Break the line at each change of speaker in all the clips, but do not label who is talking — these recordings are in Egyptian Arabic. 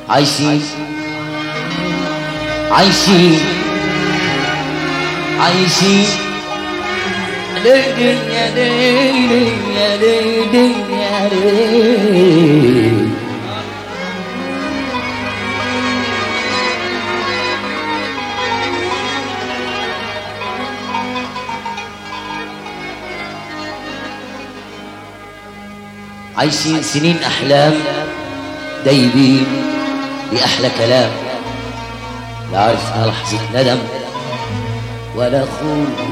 عايشين عايشين عايشين ليلي يا ليلي يا ليلي يا ليلي عايشين سنين أحلام دايبين بأحلى كلام لا عرفنا لحظة ندم ولا خوف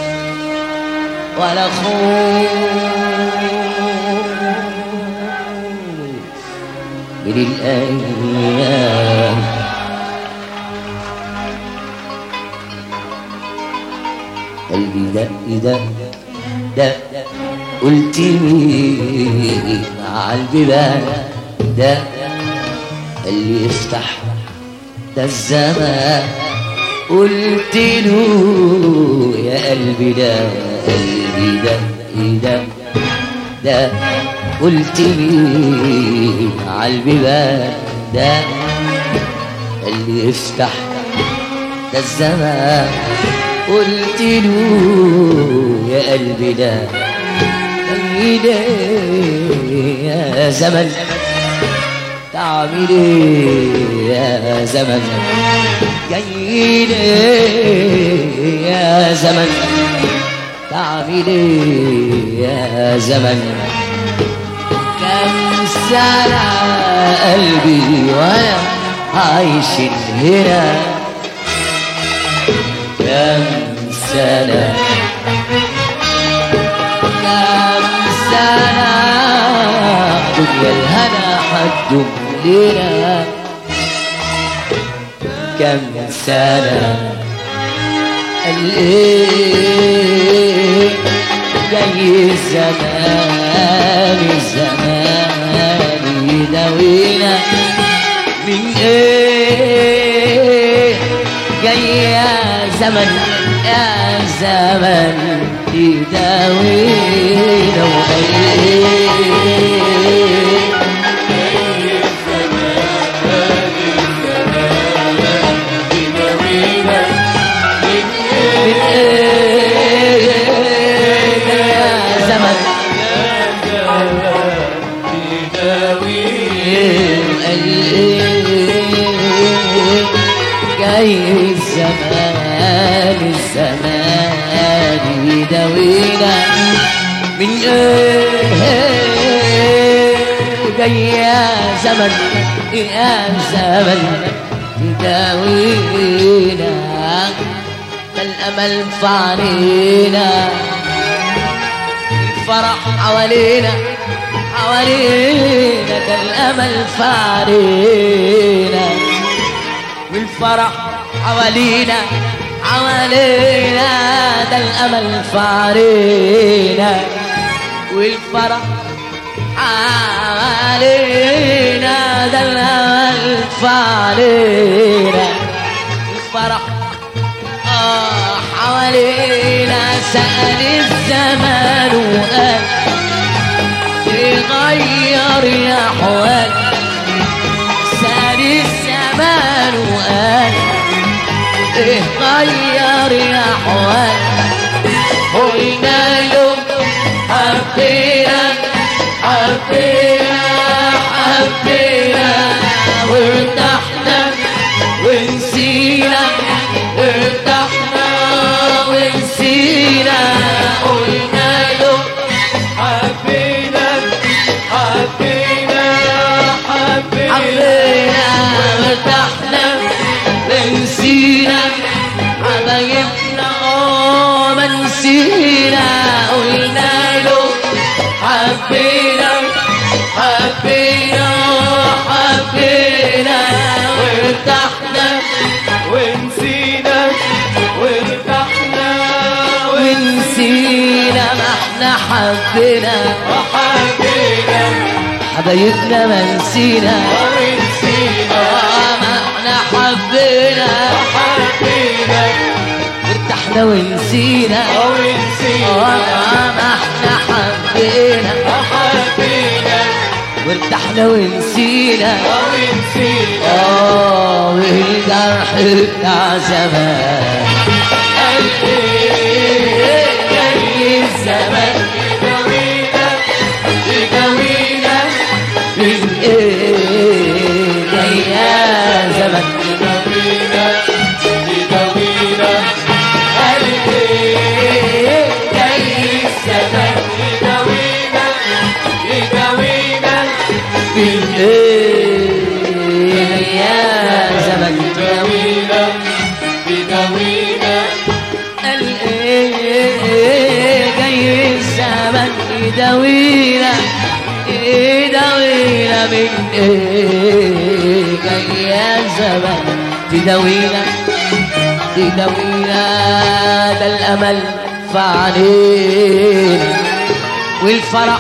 ولا خوف من الأيام قلبي دق دق دق قلت مين مع البيبان ده اللي يفتح ده الزمان قلت له يا قلبي ده قلبي ده ده ده قلت لي على البيبان ده اللي يفتح ده الزمان قلت له يا قلبي ده قلبي ده يا زمن تعمل ايه يا زمن جاي ليه يا زمن تعمل ايه يا زمن كم سنة قلبي وانا عايش هنا كم سنة كم سنة دنيا الهنا حد لنا كم سنة الايه جاي الزمان الزمان يداوينا من ايه جاي يا زمن يا زمن يداوينا وغير من ايه يا زمن جاي الزمان الزمان يداوينا من ايه جاي يا زمن يا زمن يداوينا ده الامل في علينا الفرح حوالينا حوالينا ده الامل في علينا والفرح حوالينا حوالينا ده الامل في علينا والفرح حوالينا ده الامل في علينا الفرح آه حوالينا سأل الزمان وقال يغير الأحوال سأل الزمان وقال إيه غير الأحوال قلنا له حبينا حبينا حبينا وارتحنا ونسينا ارتحنا ونسينا قلنا له
حبينا حبينا حبينا
حبينا وارتحنا ونسينا حبايبنا اه ما نسينا قلنا له حبينا حبينا حبينا وارتحنا
ونسينا وارتحنا
ونسينا ما احنا حبينا
وحبينا
حبايبنا ما نسينا
ونسينا
آه ما احنا حبينا
وحبينا
ارتحنا ونسينا
ونسينا
آه ما احنا حبينا
وحبينا
ارتحنا ونسينا
ونسينا
اه والجرح بتاع زمان جاي الزمان
يداوينا يداوينا
من ايه جاي يا زمان
يداوينا يداوينا
ايه جاي الزمان
يداوينا يداوينا
من ايه يا زمان
يداوينا يداوينا
قال ايه جاي الزمن يداوينا يداوينا من ايه جاي يا زمن تداوينا تداوينا ده الامل في عينينا والفرح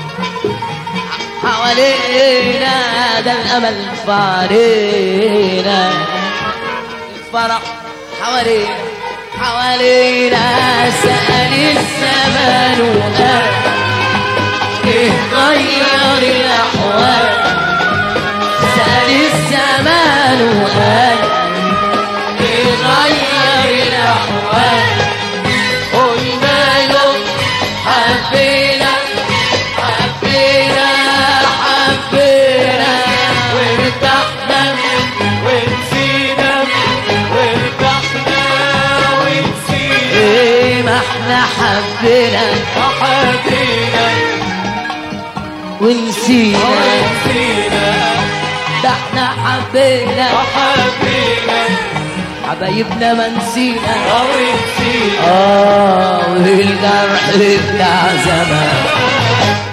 حوالينا ده الامل في علينا الفرح حوالينا حوالينا سأل الزمان وقال ايه غير الأحوال سأل الزمان وقال ايه غير الأحوال قلنا له حبينا حبينا حبينا وارتحنا
ونسينا وارتحنا ونسينا
ايه ما احنا حبينا
وحبينا
ونسينا
ونسينا
ده احنا حبينا
وحبينا
حبايبنا ما نسينا
ونسينا
اه والجرح بتاع زمان